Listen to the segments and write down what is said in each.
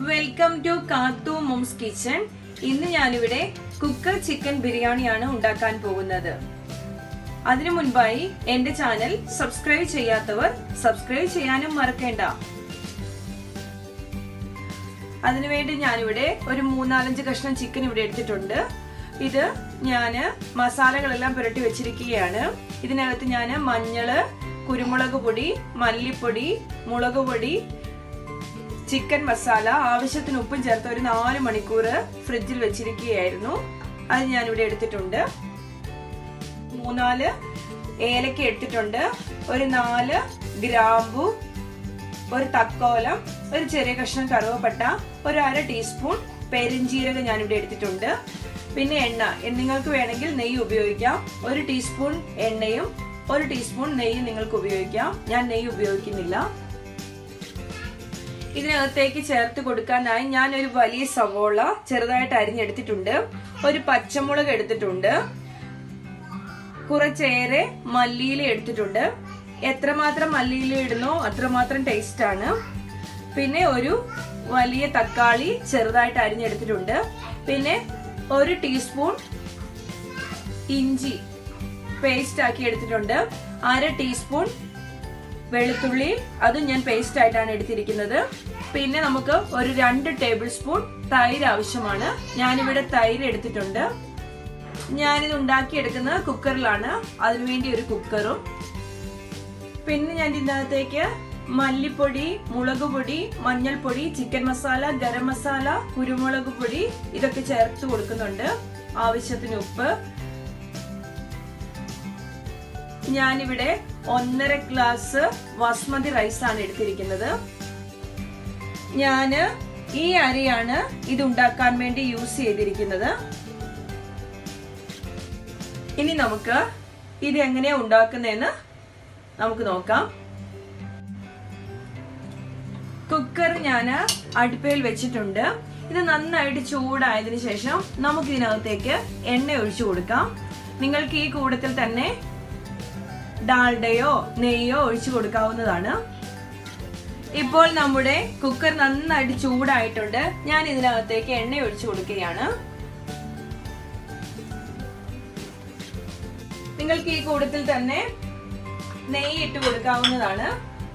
welcome to Kathu mom's kitchen ഇന്ന് ഞാനിവിടെ cooker chicken ബിരിയാണിയാണ് ഉണ്ടാക്കാൻ പോകുന്നത് അതിനു മുൻപായി എന്റെ ചാനൽ സബ്സ്ക്രൈബ് ചെയ്യാത്തവർ സബ്സ്ക്രൈബ് ചെയ്യാനും മറക്കേണ്ട അതിനുവേണ്ടി ഞാനിവിടെ ഒരു മൂന്നാലഞ്ച് കഷ്ണം ചിക്കൻ ഇവിടെ എടുത്തിട്ടുണ്ട് ഇത് ഞാന് മസാലകളെല്ലാം പുരട്ടി വെച്ചിരിക്കുകയാണ് ഇതിനകത്ത് ഞാൻ മഞ്ഞള് കുരുമുളക് പൊടി മല്ലിപ്പൊടി മുളക് പൊടി ചിക്കൻ മസാല ആവശ്യത്തിന് ഉപ്പും ചേർത്ത് ഒരു നാല് മണിക്കൂർ ഫ്രിഡ്ജിൽ വെച്ചിരിക്കുകയായിരുന്നു അത് ഞാനിവിടെ എടുത്തിട്ടുണ്ട് മൂന്നാല് ഏലക്ക എടുത്തിട്ടുണ്ട് ഒരു നാല് ഗ്രാമ്പു ഒരു തക്കോലം ഒരു ചെറിയ കഷ്ണം കറുവപ്പട്ട ഒരു അര ടീസ്പൂൺ പെരിഞ്ചീരകം ഞാനിവിടെ എടുത്തിട്ടുണ്ട് പിന്നെ എണ്ണ നിങ്ങൾക്ക് വേണമെങ്കിൽ നെയ്യ് ഉപയോഗിക്കാം ഒരു ടീസ്പൂൺ എണ്ണയും ഒരു ടീസ്പൂൺ നെയ്യ് നിങ്ങൾക്ക് ഉപയോഗിക്കാം ഞാൻ നെയ്യ് ഉപയോഗിക്കുന്നില്ല ഇതിനകത്തേക്ക് ചേർത്ത് കൊടുക്കാനായി ഞാൻ ഒരു വലിയ സവോള ചെറുതായിട്ട് അരിഞ്ഞെടുത്തിട്ടുണ്ട് ഒരു പച്ചമുളക് എടുത്തിട്ടുണ്ട് കുറച്ചേറെ മല്ലിയില എടുത്തിട്ടുണ്ട് എത്രമാത്രം മല്ലിയില ഇടുന്നോ അത്രമാത്രം ടേസ്റ്റ് ആണ് പിന്നെ ഒരു വലിയ തക്കാളി ചെറുതായിട്ട് അരിഞ്ഞെടുത്തിട്ടുണ്ട് പിന്നെ ഒരു ടീസ്പൂൺ ഇഞ്ചി പേസ്റ്റ് ആക്കി എടുത്തിട്ടുണ്ട് അര ടീസ്പൂൺ വെളുത്തുള്ളി അതും ഞാൻ പേസ്റ്റ് ആയിട്ടാണ് എടുത്തിരിക്കുന്നത് പിന്നെ നമുക്ക് ഒരു രണ്ട് ടേബിൾ സ്പൂൺ തൈര് ആവശ്യമാണ് ഞാനിവിടെ തൈര് എടുത്തിട്ടുണ്ട് ഞാനിത് ഉണ്ടാക്കിയെടുക്കുന്നത് കുക്കറിലാണ് അതിനുവേണ്ടി ഒരു കുക്കറും പിന്നെ ഞാൻ ഇതിനകത്തേക്ക് മല്ലിപ്പൊടി മുളക് പൊടി മഞ്ഞൾപ്പൊടി ചിക്കൻ മസാല ഗരം മസാല കുരുമുളക് പൊടി ഇതൊക്കെ ചേർത്ത് കൊടുക്കുന്നുണ്ട് ആവശ്യത്തിന് ഉപ്പ് ഞാനിവിടെ ഒന്നര ഗ്ലാസ് ബസ്മതി റൈസ് ആണ് എടുത്തിരിക്കുന്നത് ഞാന് ഈ അരിയാണ് ഇത് ഉണ്ടാക്കാൻ വേണ്ടി യൂസ് ചെയ്തിരിക്കുന്നത് ഇനി നമുക്ക് ഇത് എങ്ങനെയാ ഉണ്ടാക്കുന്നതെന്ന് നമുക്ക് നോക്കാം കുക്കർ ഞാൻ അടുപ്പയിൽ വെച്ചിട്ടുണ്ട് ഇത് നന്നായിട്ട് ചൂടായതിനു ശേഷം നമുക്ക് ഇതിനകത്തേക്ക് എണ്ണ ഒഴിച്ചു കൊടുക്കാം നിങ്ങൾക്ക് ഈ കൂടത്തിൽ തന്നെ ഡാൽഡയോ നെയ്യോ ഒഴിച്ചു കൊടുക്കാവുന്നതാണ് ഇപ്പോൾ നമ്മുടെ കുക്കർ നന്നായിട്ട് ചൂടായിട്ടുണ്ട് ഞാൻ ഇതിനകത്തേക്ക് എണ്ണ ഒഴിച്ചു കൊടുക്കുകയാണ് നിങ്ങൾക്ക് ഈ കൂടത്തിൽ തന്നെ നെയ്യ് ഇട്ട് കൊടുക്കാവുന്നതാണ്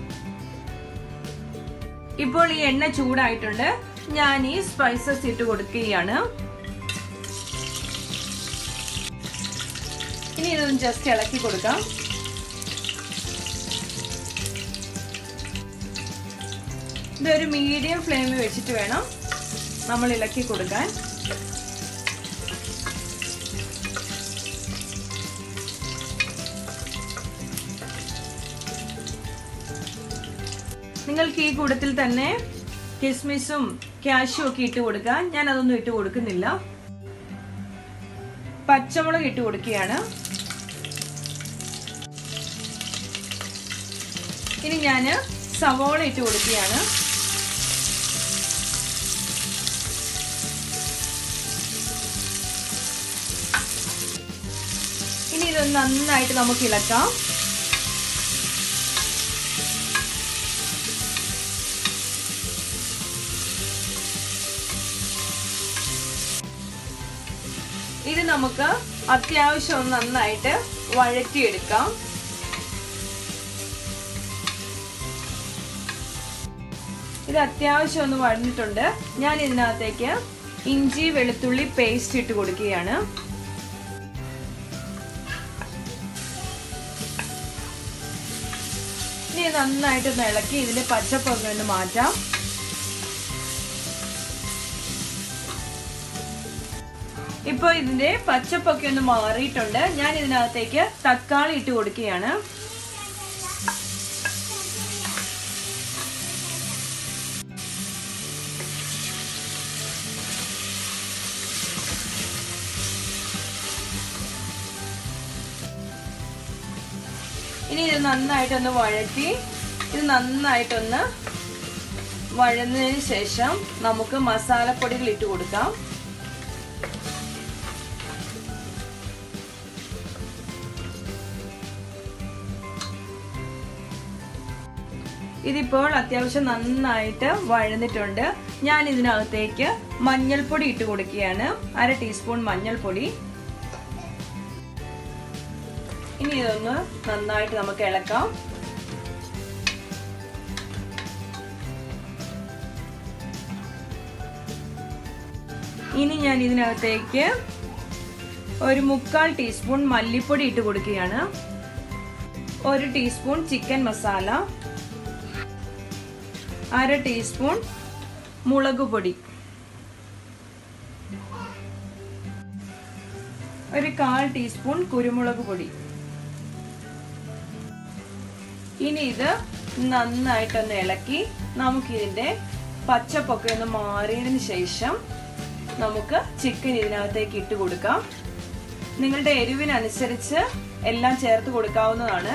ഇപ്പോൾ ഈ എണ്ണ ചൂടായിട്ടുണ്ട് ഞാൻ ഈ സ്പൈസസ് ഇട്ട് കൊടുക്കുകയാണ് ഇനി ഇതൊന്ന് ജസ്റ്റ് ഇളക്കി കൊടുക്കാം ഇതൊരു മീഡിയം ഫ്ലെയിമിൽ വെച്ചിട്ട് വേണം നമ്മൾ ഇളക്കി കൊടുക്കാൻ നിങ്ങൾക്ക് ഈ കൂടത്തിൽ തന്നെ കിസ്മിസും കാഷ്യൂ ഒക്കെ ഇട്ട് കൊടുക്കാൻ ഞാൻ അതൊന്നും ഇട്ട് കൊടുക്കുന്നില്ല പച്ചമുളക് ഇട്ട് കൊടുക്കുകയാണ് ഇനി ഞാൻ സവോള ഇട്ട് കൊടുക്കുകയാണ് ഇനി ഇതൊന്ന് നന്നായിട്ട് നമുക്ക് ഇളക്കാം ഇത് നമുക്ക് അത്യാവശ്യം ഒന്ന് നന്നായിട്ട് വഴറ്റിയെടുക്കാം ഇത് അത്യാവശ്യം ഒന്ന് വഴഞ്ഞിട്ടുണ്ട് ഞാൻ ഇതിനകത്തേക്ക് ഇഞ്ചി വെളുത്തുള്ളി പേസ്റ്റ് ഇട്ട് കൊടുക്കുകയാണ് ഇനി നന്നായിട്ട് ഒന്ന് ഇളക്കി ഇതിന്റെ പച്ചപ്പൊക്കെ ഒന്ന് മാറ്റാം ഇപ്പോൾ ഇതിന്റെ പച്ചപ്പൊക്കെ ഒന്ന് മാറിയിട്ടുണ്ട് ഞാൻ ഇതിനകത്തേക്ക് തക്കാളി ഇട്ട് കൊടുക്കുകയാണ് ഇനി ഇത് നന്നായിട്ടൊന്ന് വഴറ്റി ഇത് നന്നായിട്ടൊന്ന് വഴന്നതിന് ശേഷം നമുക്ക് മസാലപ്പൊടികൾ ഇട്ട് കൊടുക്കാം ഇതിപ്പോൾ അത്യാവശ്യം നന്നായിട്ട് വഴന്നിട്ടുണ്ട് ഞാൻ ഇതിനകത്തേക്ക് മഞ്ഞൾപ്പൊടി ഇട്ട് കൊടുക്കുകയാണ് അര ടീസ്പൂൺ മഞ്ഞൾപ്പൊടി ഇനി ഇതൊന്ന് നന്നായിട്ട് നമുക്ക് ഇളക്കാം ഇനി ഞാൻ ഇതിനകത്തേക്ക് ഒരു മുക്കാൽ ടീസ്പൂൺ മല്ലിപ്പൊടി ഇട്ട് കൊടുക്കുകയാണ് ഒരു ടീസ്പൂൺ ചിക്കൻ മസാല അര ടീസ്പൂൺ മുളക് പൊടി ഒരു കാൽ ടീസ്പൂൺ കുരുമുളക് പൊടി ഇനി ഇത് നന്നായിട്ടൊന്ന് ഇളക്കി നമുക്കിതിന്റെ പച്ചപ്പൊക്കെ ഒന്ന് മാറിയതിന് ശേഷം നമുക്ക് ചിക്കൻ ഇതിനകത്തേക്ക് ഇട്ട് കൊടുക്കാം നിങ്ങളുടെ എരിവിനനുസരിച്ച് എല്ലാം ചേർത്ത് കൊടുക്കാവുന്നതാണ്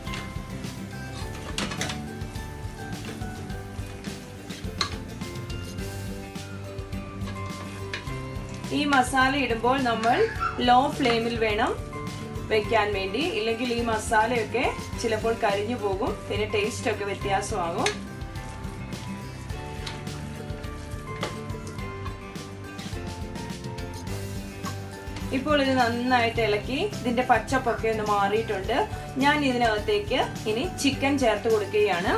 ഈ മസാല ഇടുമ്പോൾ നമ്മൾ ലോ ഫ്ലെയിമിൽ വേണം വെക്കാൻ വേണ്ടി ഇല്ലെങ്കിൽ ഈ മസാലയൊക്കെ ചിലപ്പോൾ കരിഞ്ഞു പോകും പിന്നെ ടേസ്റ്റ് ഒക്കെ വ്യത്യാസമാകും ഇപ്പോൾ ഇത് നന്നായിട്ട് ഇളക്കി ഇതിന്റെ പച്ചപ്പൊക്കെ ഒന്ന് മാറിയിട്ടുണ്ട് ഞാൻ ഇതിനകത്തേക്ക് ഇനി ചിക്കൻ ചേർത്ത് കൊടുക്കുകയാണ്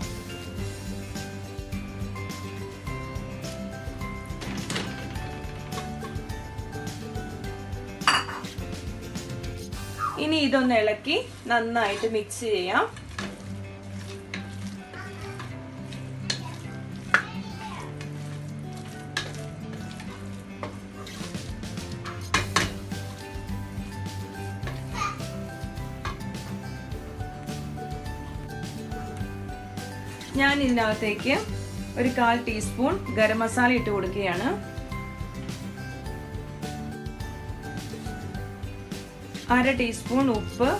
ഇനി ഇതൊന്ന് ഇളക്കി നന്നായിട്ട് മിക്സ് ചെയ്യാം ഞാൻ ഇതിനകത്തേക്ക് ഒരു കാൽ ടീസ്പൂൺ ഗരം മസാല ഇട്ട് കൊടുക്കുകയാണ് അര ടീസ്പൂൺ ഉപ്പ്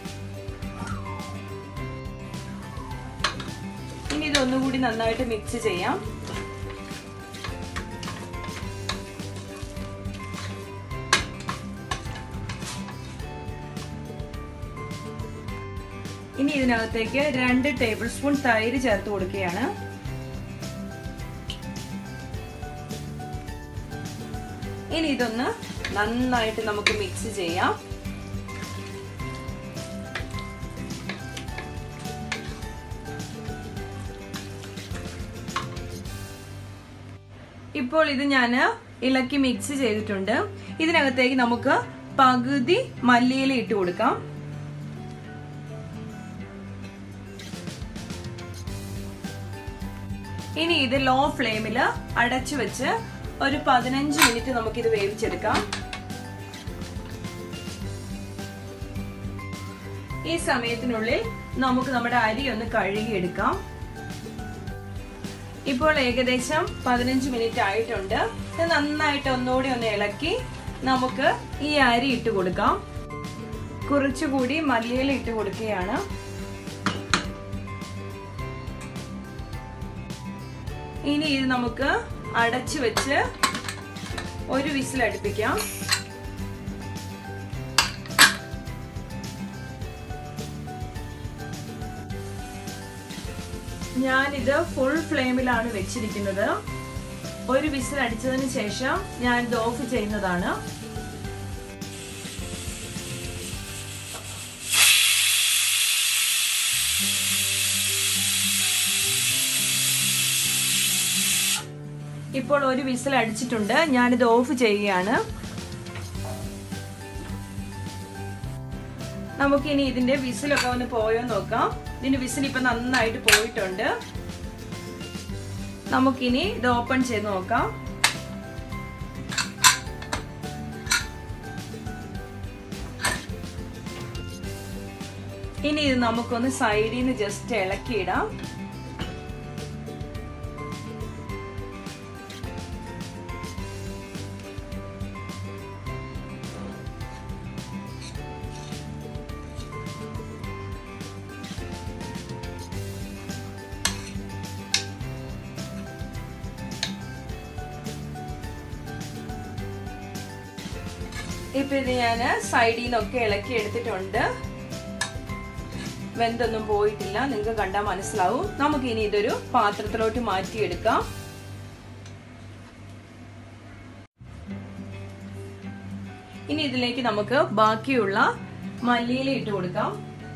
ഇനി ഇതൊന്നുകൂടി നന്നായിട്ട് മിക്സ് ചെയ്യാം ഇനി ഇതിനകത്തേക്ക് രണ്ട് ടേബിൾ സ്പൂൺ തൈര് ചേർത്ത് കൊടുക്കുകയാണ് ഇനി ഇതൊന്ന് നന്നായിട്ട് നമുക്ക് മിക്സ് ചെയ്യാം ഇപ്പോൾ ഇത് ഞാൻ ഇളക്കി മിക്സ് ചെയ്തിട്ടുണ്ട് ഇതിനകത്തേക്ക് നമുക്ക് പകുതി മല്ലിയില ഇട്ട് കൊടുക്കാം ഇനി ഇത് ലോ ഫ്ലെയിമിൽ അടച്ചു വെച്ച് ഒരു പതിനഞ്ച് മിനിറ്റ് നമുക്കിത് വേവിച്ചെടുക്കാം ഈ സമയത്തിനുള്ളിൽ നമുക്ക് നമ്മുടെ അരി ഒന്ന് കഴുകിയെടുക്കാം ഇപ്പോൾ ഏകദേശം പതിനഞ്ച് മിനിറ്റ് ആയിട്ടുണ്ട് ഇത് നന്നായിട്ട് ഒന്നുകൂടി ഒന്ന് ഇളക്കി നമുക്ക് ഈ അരി ഇട്ട് കൊടുക്കാം കുറച്ചുകൂടി മല്ലിയില ഇട്ട് കൊടുക്കുകയാണ് ഇനി ഇത് നമുക്ക് അടച്ചു വെച്ച് ഒരു വിസിൽ അടുപ്പിക്കാം ഞാനിത് ഫുൾ ഫ്ലെയിമിലാണ് വെച്ചിരിക്കുന്നത് ഒരു വിസിൽ അടിച്ചതിന് ശേഷം ഞാൻ ഇത് ഓഫ് ചെയ്യുന്നതാണ് ഇപ്പോൾ ഒരു വിസിൽ അടിച്ചിട്ടുണ്ട് ഞാനിത് ഓഫ് ചെയ്യുകയാണ് നമുക്കിനി ഇതിന്റെ വിസിലൊക്കെ ഒന്ന് പോയോ നോക്കാം ഇതിന്റെ വിസിൽ ഇപ്പൊ നന്നായിട്ട് പോയിട്ടുണ്ട് നമുക്കിനി ഇത് ഓപ്പൺ ചെയ്ത് നോക്കാം ഇനി ഇത് നമുക്കൊന്ന് സൈഡിൽ നിന്ന് ജസ്റ്റ് ഇളക്കിയിടാം ഇപ്പൊ ഇത് ഞാൻ സൈഡിൽ നിന്നൊക്കെ ഇളക്കി എടുത്തിട്ടുണ്ട് വെന്തൊന്നും പോയിട്ടില്ല നിങ്ങൾക്ക് കണ്ടാൽ മനസ്സിലാവും നമുക്ക് ഇനി ഇതൊരു പാത്രത്തിലോട്ട് മാറ്റിയെടുക്കാം ഇനി ഇതിലേക്ക് നമുക്ക് ബാക്കിയുള്ള മല്ലിയില ഇട്ട് കൊടുക്കാം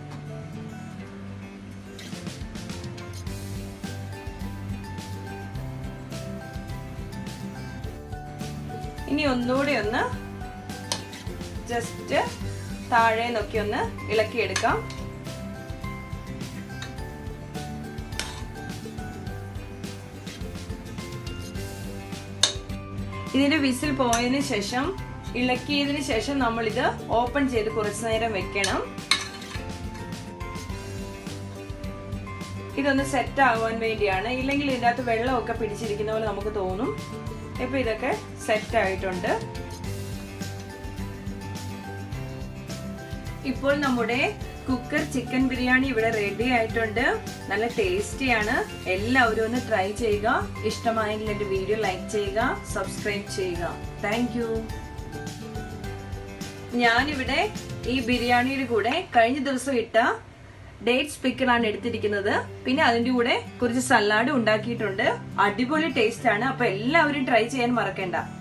ഇനി ഒന്നുകൂടി ഒന്ന് ജസ്റ്റ് താഴെ നോക്കി ഒന്ന് ഇളക്കിയെടുക്കാം ഇതിന്റെ വിസിൽ പോയതിന് ശേഷം ഇളക്കിയതിന് ശേഷം നമ്മൾ ഇത് ഓപ്പൺ ചെയ്ത് കുറച്ചു നേരം വെക്കണം ഇതൊന്ന് സെറ്റ് ആവാൻ വേണ്ടിയാണ് ഇല്ലെങ്കിൽ ഇതിൻ്റെ അകത്ത് വെള്ളമൊക്കെ പിടിച്ചിരിക്കുന്ന പോലെ നമുക്ക് തോന്നും ഇപ്പൊ ഇതൊക്കെ സെറ്റ് ആയിട്ടുണ്ട് ഇപ്പോൾ നമ്മുടെ കുക്കർ ചിക്കൻ ബിരിയാണി ഇവിടെ റെഡി ആയിട്ടുണ്ട് നല്ല ടേസ്റ്റിയാണ് എല്ലാവരും ഒന്ന് ട്രൈ ചെയ്യുക ഇഷ്ടമായെങ്കിൽ എന്റെ വീഡിയോ ലൈക്ക് ചെയ്യുക സബ്സ്ക്രൈബ് ചെയ്യുക താങ്ക് യു ഞാനിവിടെ ഈ ബിരിയാണിയുടെ കൂടെ കഴിഞ്ഞ ദിവസം ഇട്ട ഡേറ്റ്സ് പിക്കിളാണ് എടുത്തിരിക്കുന്നത് പിന്നെ അതിന്റെ കൂടെ കുറച്ച് സലാഡ് ഉണ്ടാക്കിയിട്ടുണ്ട് അടിപൊളി ടേസ്റ്റ് ആണ് അപ്പൊ എല്ലാവരും ട്രൈ ചെയ്യാൻ മറക്കണ്ട